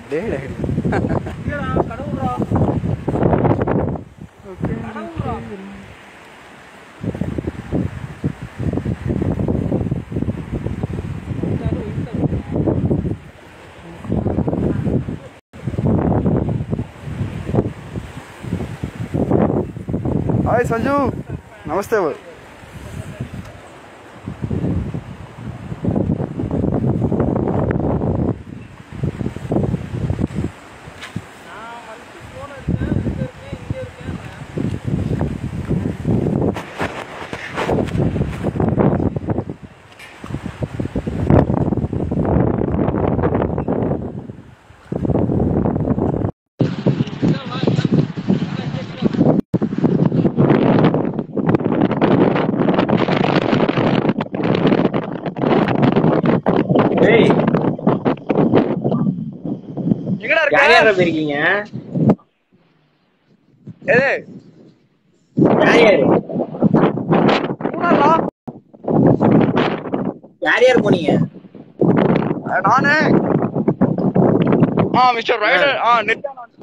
டேய் டேய் ஓகே हाय संजू नमस्ते वो டேய் எங்கடா யார் யாரா இருக்க போயிருக்கீங்க ஏய் யார் யாரு மூணாரா யார் யார் போனீங்க நானு ஆ மிஸ்டர் ரைடர் ஆ நெட்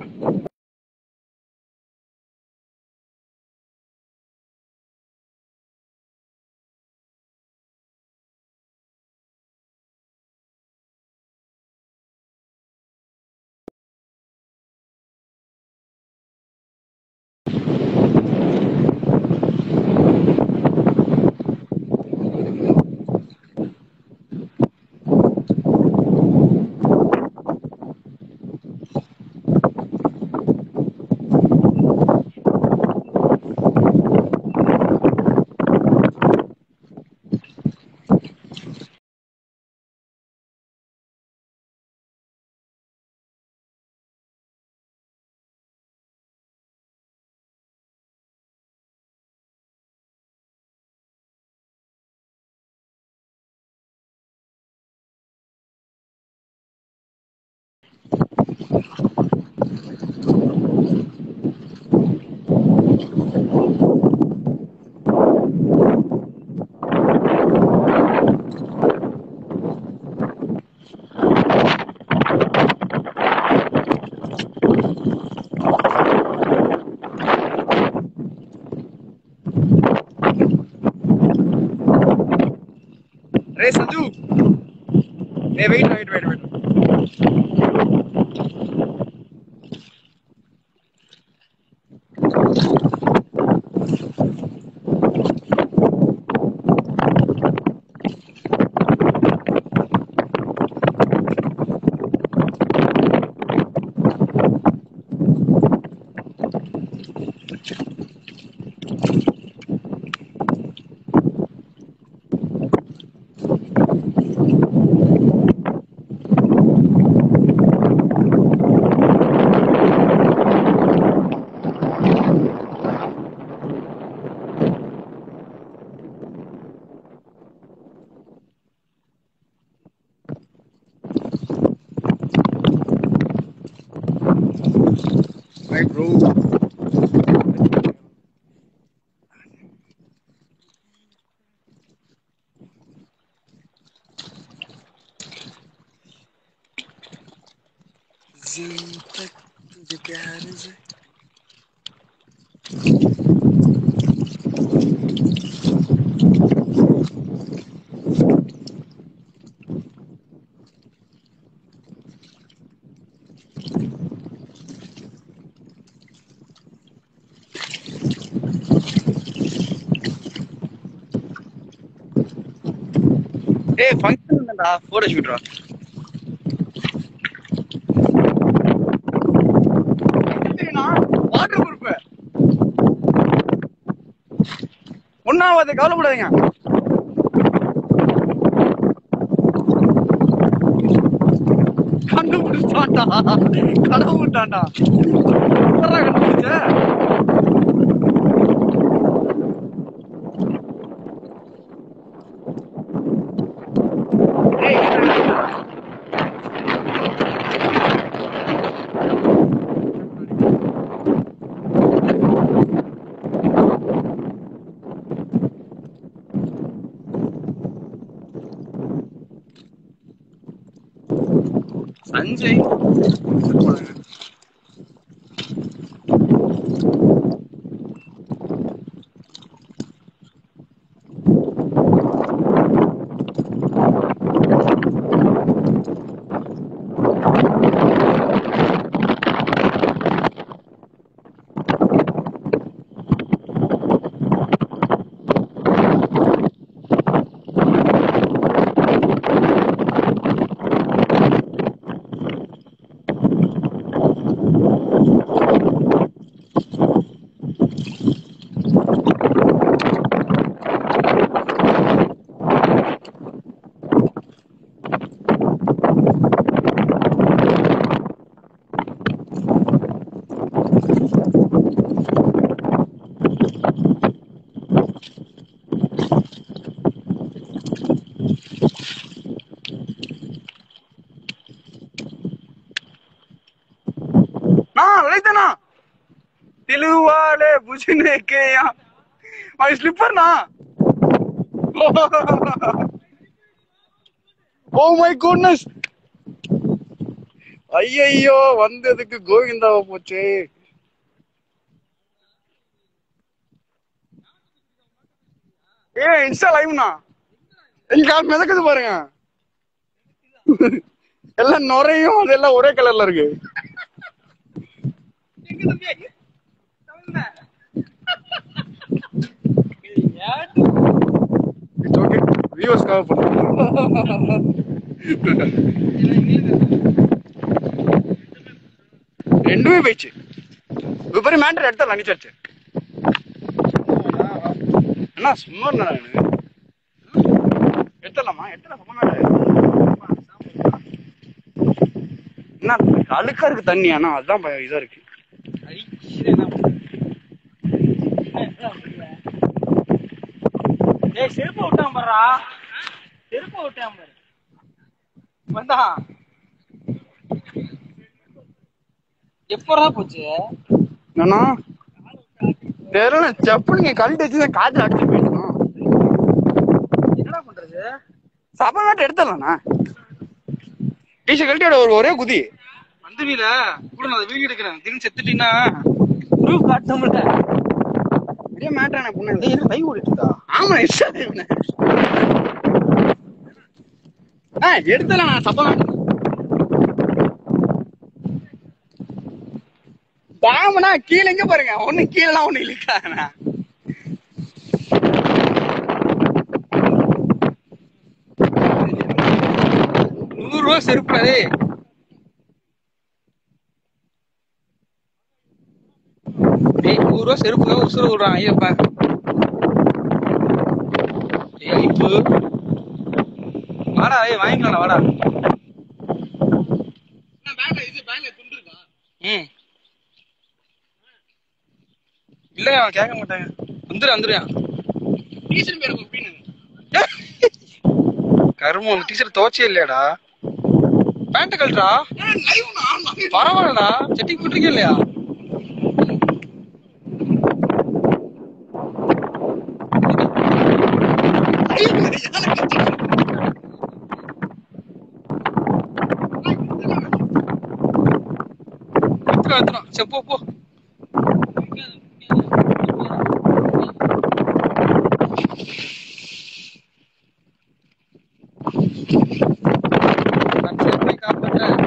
रे संजू ए wait wait wait wait Hi bro. जिन तक तुझे प्यार से ஏய் ஃபங்க்ஷன் இல்லடா போட்டோ ஷூட்ரா வாட்டர் ப்ரூஃப் ஒன்னாவது கவலைப்படாதீங்க கண்டுபிடிச்சாண்டா கடவுட்டாண்டா கண்டுபிடிச்ச சஞ்சய் ना लड़ाई ना दिलू वाले बुझने के यहाँ और स्लीपर ना ஓ மை குட்னஸ் ஐயையோ வந்ததுக்கு கோவிந்தாவ போச்சு ஏ இன்ஸ்டா லைவ்னா எங்க கால் மிதக்குது பாருங்க எல்லாம் நுரையும் அதெல்லாம் ஒரே கலர்ல இருக்கு இட்ஸ் ஓகே வியூவர்ஸ் கவர் பண்ணுறோம் ரெண்டுமே போயிடுச்சு விபரி மேண்டர் எடுத்தலாம் நிச்சரிச்சு அண்ணா சும்மா இருந்தா எடுத்துடலாமா எடுத்துடலாம் சும்மா மேட்டர் என்ன அழுக்கா இருக்கு தண்ணி ஆனா அதுதான் பயம் இதா இருக்கு ஏய் செருப்பு விட்டான் பாருடா செருப்பு விட்டான் பாரு வந்தா எப்படா போச்சு என்னன்னா தெரியல செப்பு நீங்க கழட்டி வச்சு காத்துல அடிச்சு போயிட்டோம் என்னடா பண்றது சப்பா மேட்டர் எடுத்துடலாம்ண்ணா டீஷர்ட் கழட்டி ஒரு ஒரே குதி வந்துவீல கூட நான் வீடியோ எடுக்கிறேன் திடீர்னு செத்துட்டீங்கன்னா ப்ரூஃப் காட்டணும்ல பெரிய மேட்டர் எனக்கு பொண்ணு டேய் என்ன லைவ் ஓடிட்டு இருக்கா ஆமா இன்ஸ்டா ஆ எடுத்தலாம் நான் சப்பா மேட்டர் பாமனா கீழே எங்க பாருங்க ஒண்ணு கீழலாம் ஒண்ணு இழுக்காண்ணா நூறு ரூபா செருப்புடா டேய் டேய் நூறு ரூபா செருப்புக்காக உசுர விடுறான் ஐயப்பா டேய் ஐப்பு வாடா ஏய் வாங்கிக்கலாம் வாடா ம் இல்ல அவன் கேட்க மாட்டாங்க வந்துரு வந்துருயான் கருமம் உங்க டீச்சர் துவச்சே இல்லையாடா பேண்ட் கழட்டா பரவாயில்லடா செட்டிங் போட்டிருக்கே இல்லையா எடுத்துரும் எடுத்துரும் சரி போ போ நான் சரி போய் காப்பாத்துறேன்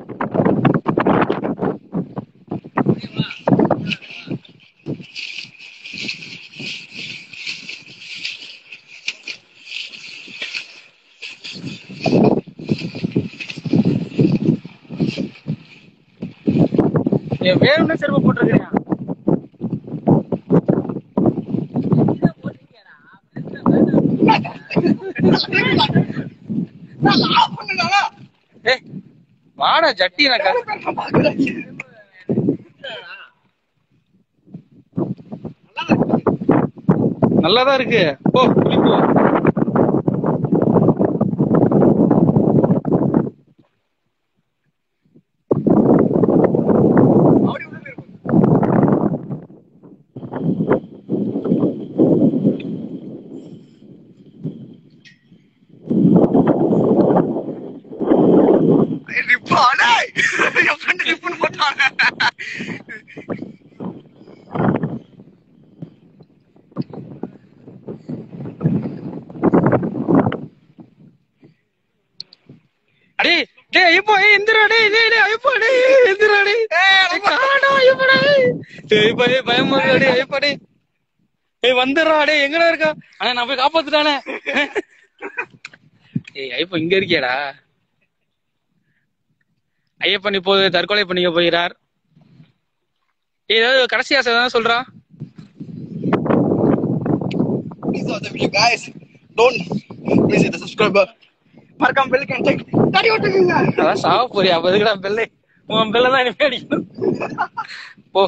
ஏய், வேணும்னே செருப்பு போட்டிருக்கிறேன் ஏய் வாடா ஜட்டி நான் நல்லாதான் இருக்கு போ குளி போ பாடா என் ஃப்ரெண்டு லிப்னு போட்டாங்க அடே டேய் ஐயப்பா ஏய் எந்திரா டேய் டேய் டேய் ஐயப்பா டேய் எந்திரா டேய் ஏய் காணா ஐயப்பா டேய் டேய் ஐயப்பா டேய் பயமா இருக்கா டேய் ஐயப்பா டேய் ஏய் வந்துடுறா டேய் எங்கடா இருக்கா அண்ணா நான் போய் காப்பாத்துட்டானே ஏய் ஐயப்பா இங்க இருக்கியாடா ஐயப்பன் இப்போது தற்கொலை பண்ணிக்க போகிறார் ஏய், ஏதாவது கடைசி ஆசை தான் சொல்றா Please watch the video, guys. Don't miss it, the subscriber. மறக்காம பெல் கேன் டேக் தடி ஓட்டுங்க அதான் சாவ போறியா அப்ப எதுக்குடா பெல்லை உன் பெல்ல தான் இனிமே அடிக்கணும் போ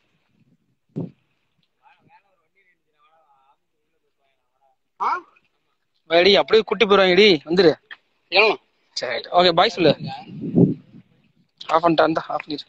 ஆ வேடி அப்படியே கூட்டி போயிருவாங்கடி வந்துரு எல்லாம் சரி ஓகே பாய் சொல்லு ஆஃப் பண்ணிட்டா அந்த ஆஃப் பண்ணிடு